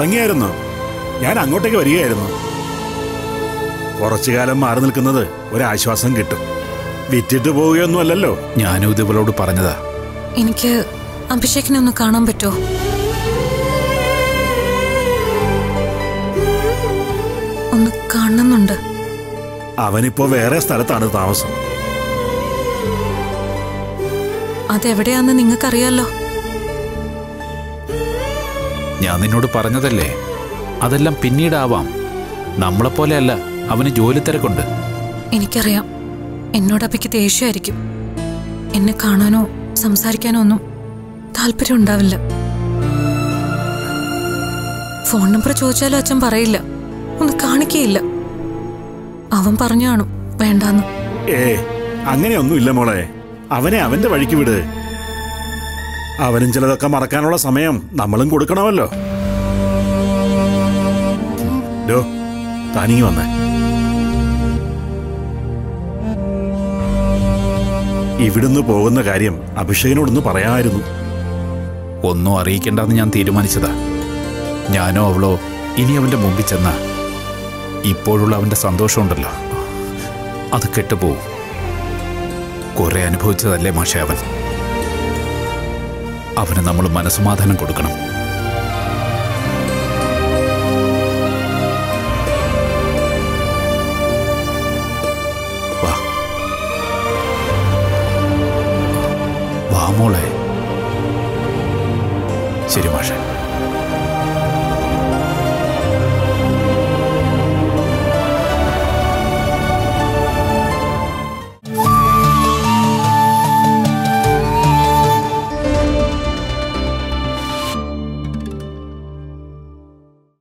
ഇറങ്ങിയായിരുന്നു ഞാൻ അങ്ങോട്ടേക്ക് വരികയായിരുന്നു കുറച്ചു കാലം മാറി നിൽക്കുന്നത് ഒരാശ്വാസം കിട്ടും വിറ്റിട്ട് പോവുകയൊന്നും അല്ലല്ലോ ഞാനും ഇത് ഇവളോട് പറഞ്ഞതാ എനിക്ക് അഭിഷേകിനെ ഒന്ന് കാണാൻ പറ്റുമോ ഒന്ന് കാണണമെന്നുണ്ട് അവനിപ്പോ വേറെ സ്ഥലത്താണ് താമസം അതെവിടെയാന്ന് നിങ്ങൾക്കറിയാലോ ഞാൻ നിന്നോട് പറഞ്ഞതല്ലേ അതെല്ലാം പിന്നീടാവാം നമ്മളെപ്പോലെയല്ല അവന് ജോലി തിരക്കുണ്ട് എനിക്കറിയാം എന്നോട് അപ്പയ്ക്ക് ദേഷ്യമായിരിക്കും എന്നെ കാണാനോ സംസാരിക്കാനോ ഒന്നും താല്പര്യം ഉണ്ടാവില്ല ഫോൺ നമ്പർ ചോദിച്ചാലും അച്ഛൻ പറയില്ല ഒന്ന് കാണിക്കയില്ല അവൻ പറഞ്ഞു കാണും വേണ്ടാന്ന് ഏ അങ്ങനെയൊന്നും ഇല്ല മോളെ അവനെ അവന്റെ വഴിക്ക് വിട് അവനും ചിലതൊക്കെ മറക്കാനുള്ള സമയം നമ്മളും കൊടുക്കണമല്ലോ ഡോ താനിങ്ങി വന്നേ ഇവിടുന്ന് പോകുന്ന കാര്യം അഭിഷേകിനോടൊന്ന് പറയാമായിരുന്നു ഒന്നും അറിയിക്കേണ്ടെന്ന് ഞാൻ തീരുമാനിച്ചതാ ഞാനോ അവളോ ഇനി അവന്റെ മുമ്പിൽ ചെന്ന ഇപ്പോഴുള്ള അവന്റെ സന്തോഷമുണ്ടല്ലോ അത് കെട്ടുപോകും കുറെ അനുഭവിച്ചതല്ലേ മാഷെ അവൻ അവന് നമ്മൾ മനസ്സമാധാനം കൊടുക്കണം വാ വാ മോളെ ശരി മാഷെ